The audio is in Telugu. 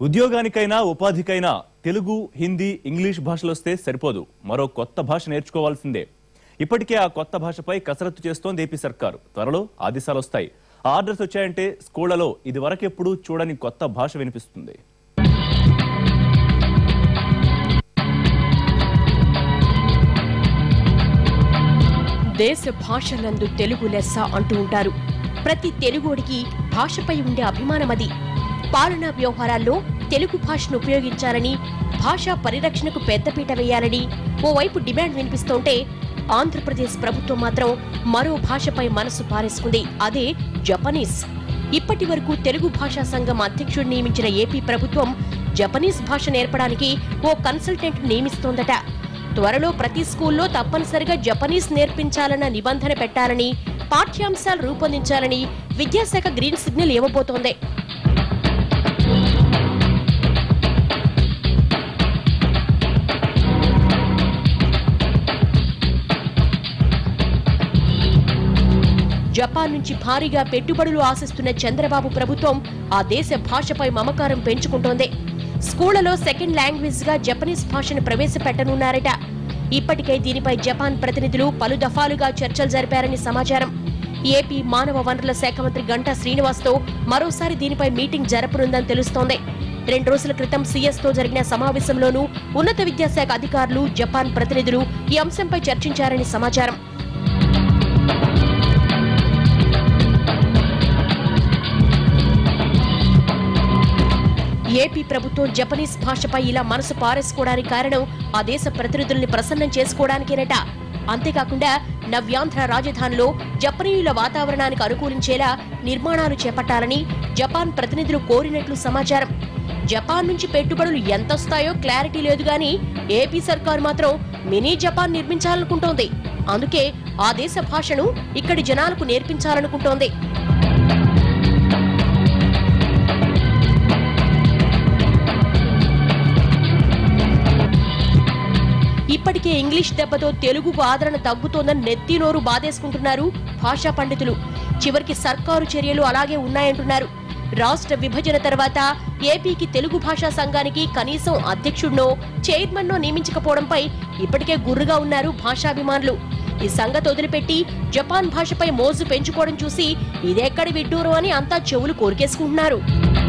ఉద్యోగానికైనా ఉపాధికైనా తెలుగు హిందీ ఇంగ్లీష్ భాషలొస్తే సరిపోదు మరో కొత్త భాష నేర్చుకోవాల్సిందే ఇప్పటికే ఆ కొత్త భాషపై కసరత్తు చేస్తోంది ఏపీ సర్కారు త్వరలో ఆదేశాలు వస్తాయి ఆర్డర్స్ వచ్చాయంటే స్కూళ్లలో ఇది వరకెప్పుడు చూడని కొత్త భాష వినిపిస్తుంది దేశ భాషలందు తెలుగు లెస్స అంటూ ఉంటారు ప్రతి తెలుగోడికి భాషపై ఉండే అభిమానం అది పాలనా వ్యవహారాల్లో తెలుగు భాషను ఉపయోగించాలని భాషా పరిరక్షణకు పెద్దపీట వేయాలని ఓవైపు డిమాండ్ వినిపిస్తుంటే ఆంధ్రప్రదేశ్ ప్రభుత్వం మాత్రం మరో భాషపై మనసు పారేసుకుంది అదే జపనీస్ ఇప్పటి వరకు తెలుగు భాషా సంఘం అధ్యక్షుడు నియమించిన ఏపీ ప్రభుత్వం జపనీస్ భాష నేర్పడానికి ఓ కన్సల్టెంట్ నియమిస్తోందట త్వరలో ప్రతి స్కూల్లో తప్పనిసరిగా జపనీస్ నేర్పించాలన్న నిబంధన పెట్టాలని పాఠ్యాంశాలు రూపొందించాలని విద్యాశాఖ గ్రీన్ సిగ్నల్ ఇవ్వబోతోంది జపాన్ నుంచి భారీగా పెట్టుబడులు ఆశిస్తున్న చంద్రబాబు ప్రభుత్వం ఆ దేశ భాషపై మమకారం పెంచుకుంటోంది స్కూళ్లలో సెకండ్ లాంగ్వేజ్ గా జపనీస్ భాషను ప్రవేశపెట్టనున్నారట ఇప్పటికే దీనిపై జపాన్ ప్రతినిధులు పలు దఫాలుగా చర్చలు జరిపారని సమాచారం ఏపీ మానవ వనరుల శాఖ మంత్రి గంటా శ్రీనివాస్తో మరోసారి దీనిపై మీటింగ్ జరపనుందని తెలుస్తోంది రెండు రోజుల క్రితం సీఎస్ తో జరిగిన సమావేశంలోనూ ఉన్నత విద్యాశాఖ అధికారులు జపాన్ ప్రతినిధులు ఈ అంశంపై చర్చించారని సమాచారం ఏపీ ప్రభుత్వం జపనీస్ భాషపై ఇలా మనసు పారేసుకోవడానికి కారణం ఆ దేశ ప్రతినిధుల్ని ప్రసన్నం చేసుకోవడానికేనట అంతేకాకుండా నవ్యాంధ్ర రాజధానిలో జపనీయుల వాతావరణానికి అనుకూలించేలా నిర్మాణాలు చేపట్టాలని జపాన్ ప్రతినిధులు కోరినట్లు సమాచారం జపాన్ నుంచి పెట్టుబడులు ఎంతొస్తాయో క్లారిటీ లేదు గాని ఏపీ సర్కారు మాత్రం మినీ జపాన్ నిర్మించాలనుకుంటోంది అందుకే ఆ దేశ భాషను ఇక్కడి జనాలకు నేర్పించాలనుకుంటోంది ఇప్పటికే ఇంగ్లీష్ దెబ్బతో తెలుగుకు ఆదరణ తగ్గుతోందని నెత్తి నోరు బాధేసుకుంటున్నారు భాషా పండితులు చివరికి సర్కారు చర్యలు అలాగే ఉన్నాయంటున్నారు రాష్ట్ర విభజన తర్వాత ఏపీకి తెలుగు భాషా సంఘానికి కనీసం అధ్యక్షుడినో చైర్మన్నో నియమించకపోవడంపై ఇప్పటికే గుర్రుగా ఉన్నారు భాషాభిమానులు ఈ సంగతి వదిలిపెట్టి జపాన్ భాషపై మోజు పెంచుకోవడం చూసి ఇదెక్కడి విడ్డూరం అని అంతా చెవులు కోరికేసుకుంటున్నారు